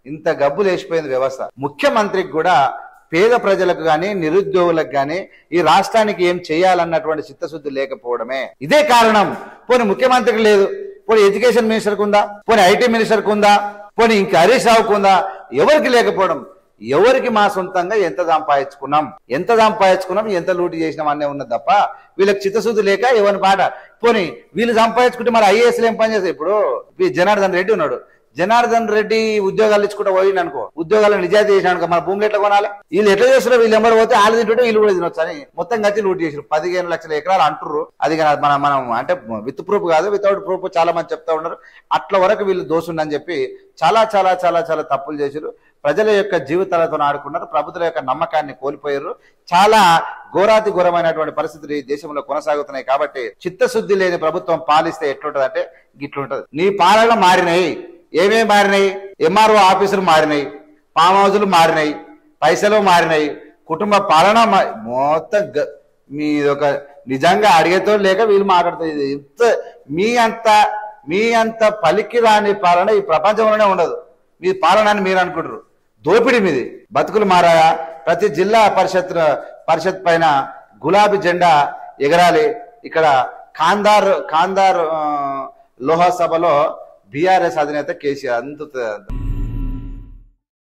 ఇంత గబ్బు లేచిపోయింది వ్యవస్థ ముఖ్యమంత్రికి కూడా పేద ప్రజలకు గాని నిరుద్యోగులకు గాని ఈ రాష్ట్రానికి ఏం చేయాలన్నటువంటి చిత్తశుద్ధి లేకపోవడమే ఇదే కారణం పోనీ ముఖ్యమంత్రికి లేదు పోనీ ఎడ్యుకేషన్ మినిస్టర్కి ఉందా పోనీ ఐటీ మినిస్టర్కి ఉందా పోనీ ఇంకా హరీష్ రావుకు ఉందా ఎవరికి లేకపోవడం ఎవరికి మా సొంతంగా ఎంత సంపాదించుకున్నాం ఎంత సంపాదించుకున్నాం ఎంత లూటి చేసినాం అనే ఉన్నది తప్ప వీళ్ళకి చిత్తశుద్ధి లేక ఎవరి పాట పోనీ వీళ్ళు సంపాదించుకుంటే మరి ఐఏఎస్లు ఏం పని చేస్తాయి ఇప్పుడు ఈ జనార్దన్ రెడ్డి ఉన్నాడు జనార్దన్ రెడ్డి ఉద్యోగాలు ఇచ్చుకుంటూ పోయింది అనుకో ఉద్యోగాలను నిజాయితీ చేసినాడు అనుకో మన భూములు ఎట్లా కొనాలి వీళ్ళు ఎట్లా చేస్తున్నారు వీళ్ళు ఎంబడి పోతే వాళ్ళు తింటుంటే వీళ్ళు కూడా తినొచ్చు అని మొత్తం కలిసి లూట్ చేసారు పదిహేను లక్షల ఎకరాలు అంటుర్రు అది కానీ మన మనం అంటే విత్ ప్రూఫ్ కాదు వితౌట్ ప్రూఫ్ చాలా మంది చెప్తా ఉన్నారు అట్ల వరకు వీళ్ళు దోసుండని చెప్పి చాలా చాలా చాలా చాలా తప్పులు చేశారు ప్రజల యొక్క జీవితాలతో ఆడుకున్నారు ప్రభుత్వం యొక్క నమ్మకాన్ని కోల్పోయారు చాలా ఘోరాతి ఘోరమైనటువంటి పరిస్థితులు ఈ దేశంలో కొనసాగుతున్నాయి కాబట్టి చిత్తశుద్ధి లేని ప్రభుత్వం పాలిస్తే ఎట్లుంటది అంటే గిట్లుంటది నీ పాలన మారినాయి ఏమేమి మారినాయి ఎంఆర్ఓ ఆఫీసులు మారినాయి ఫామ్ హౌజులు మారినాయి పైసలు మారినాయి కుటుంబ పాలన మా- మొత్తం గ- మీ ఒక నిజంగా అడిగేతో లేక వీళ్ళు మాట్లాడుతారు ఇది ఇంత మీ అంత మీ అంత పలికి రాని పాలన ఈ ప్రపంచంలోనే ఉండదు మీ పాలన అని మీరు అనుకుంటారు దోపిడీ మీది బతుకులు మారాయా ప్రతి జిల్లా పరిషత్ పరిషత్ పైన గులాబీ జెండా ఎగరాలి ఇక్కడ కాందార్ కాందార్ ఆ, లోహా సభలో బీఆర్ఎస్ అధినేత కేసీఆర్ అంత